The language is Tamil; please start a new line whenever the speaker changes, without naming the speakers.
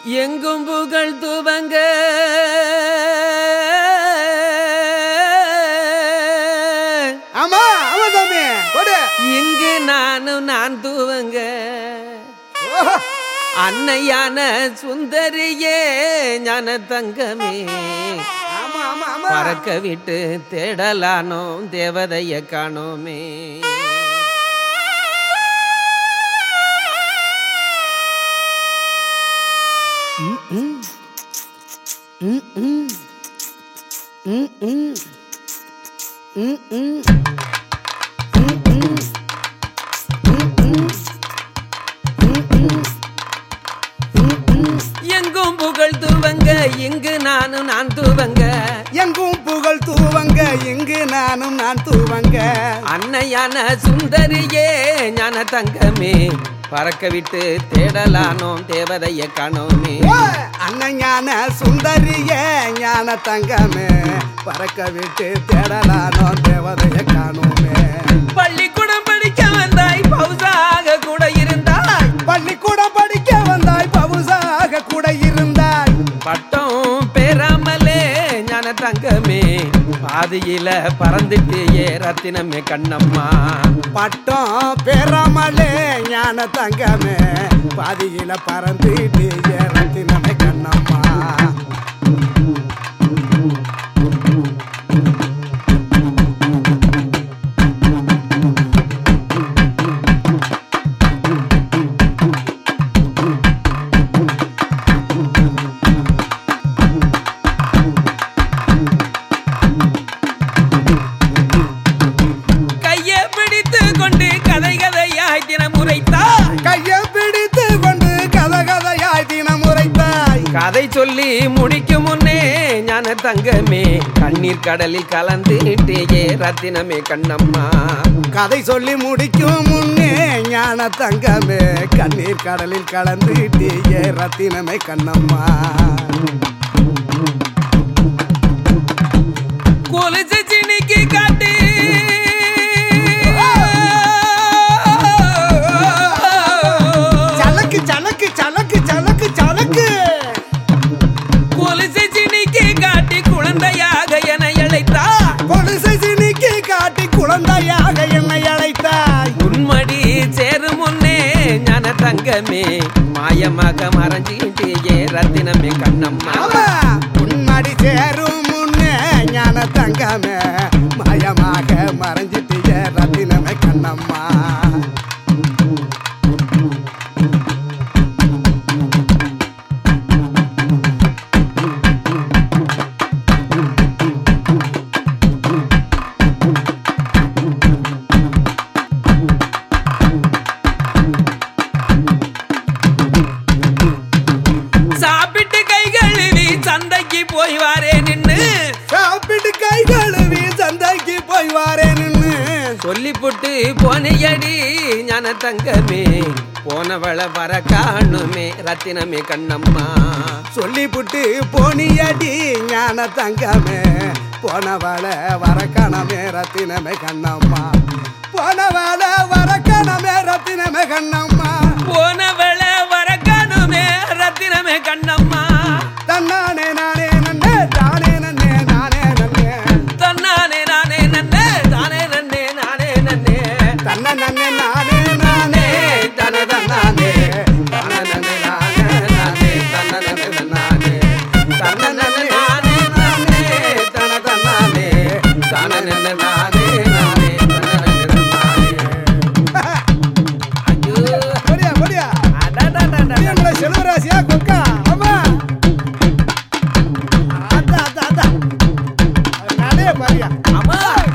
எங்கும் புகழ் துவங்க
ஆமா ஆமா சாமி போடு
இங்கு நானும் நான் துவங்க
ஓஹோ.
அன்னையான சுந்தரியே ஞான தங்கமே
ஆமா ஆமா ஆமா
பறக்க விட்டு தேடலானோம் தேவதைய காணோமே எங்கும் புகழ் துவங்க இங்கு நானும் நான் துவங்க
எங்கும் புகழ் தூவங்க இங்கு நானும் நான் தூவங்க
அன்னையான சுந்தரியே ஞான தங்கமே பறக்க விட்டு தேடலானோம் தேவதைய காணோமே
ஓ, அண்ணன் ஞான சுந்தரிய ஞான தங்கமே பறக்க விட்டு தேடலானோ தேவதைய காணோமே
பள்ளிக்கூடம் படிக்க வந்தாய் பௌசாக கூட இருந்தாய்
பள்ளிக்கூடம் படிக்க வந்தாய் பவுசாக கூட இருந்தாய்
பட்டம் பெறாமலே ஞான தங்கமே பாதியில பறந்துட்டியே ரத்தினமே கண்ணம்மா
பட்டம் பெறாமலே ஞான தங்கமே பாதியில பறந்துட்டு ரத்தினமே கண்ணம்மா
கையை பிடித்து கொண்டு கதை கதையாய் தினம் உரைத்தாய்
கையை பிடித்து கொண்டு கத கதையாய் தினம் உரைத்தாய்
கதை சொல்லி முடிக்கும் முன்னே ஞான தங்கமே கண்ணீர் கடலில் கலந்துட்டேயே ரத்தினமே கண்ணம்மா
கதை சொல்லி முடிக்கும் முன்னே ஞான தங்கமே கண்ணீர் கடலில் கலந்துட்டியே ரத்தினமே கண்ணம்மா
கொலுசு சினிக்கு காட்டு
சலக்கு சலக்கு சலக்கு சலக்கு சலக்கு
கொலுசு சினிக்கு காட்டி குழந்தையாக என அழைத்தா
கொலுசை சினிக்கு காட்டி குழந்தையாக என்னை அழைத்தாய்
உன்மடி சேரும் முன்னே ஞான தங்கமே மாயமாக மறைஞ்சிட்டேயே ரத்தினமே கண்ணம்மா
ஆமா உன்மடி சேரும் முன்னே ஞான தங்கமே மயமாக மறைஞ்சிட்டிய ரத்தினமே கண்ணம்மா
சாப்பிட்டு கை கழுவி சந்தைக்கு போய் வாரே நின்னு
சாப்பிட்டு கை கழுவி சந்தைக்கு போய் வாரேன்னு
சொல்லி புட்டு போனையடி ஞான தங்கமே போனவள வர காணுமே ரத்தினமே கண்ணம்மா
சொல்லி புட்டு போனியடி ஞான தங்கமே போனவள வர கணமே ரத்தினமே கண்ணம்மா போனவள வர கணமே ரத்தினமே கண்ணம்மா
போனவள வர காணுமே ரத்தினமே கண்ணம்மா
தன்னானே நானே நன்னே தானே நன்னே நானே நன்னே
தன்னானே நானே நன்னே தானே நன்னே நானே நன்னே
தன்ன நன்னே நானே நானே தன தன்னானே தன நன்னே நானே நானே தன்ன நன்னே நானே தன்ன நன்னே நானே நானே தன தன்னானே தன நன்னே நானே நானே தன நன்னே நானே
ஐயோ
முடியா முடியா
அடடடடட.
எங்களை செல்வராசியா கொக்கா ஆமா அதான் அதான் அதான் நடே பாரியா
அம்மா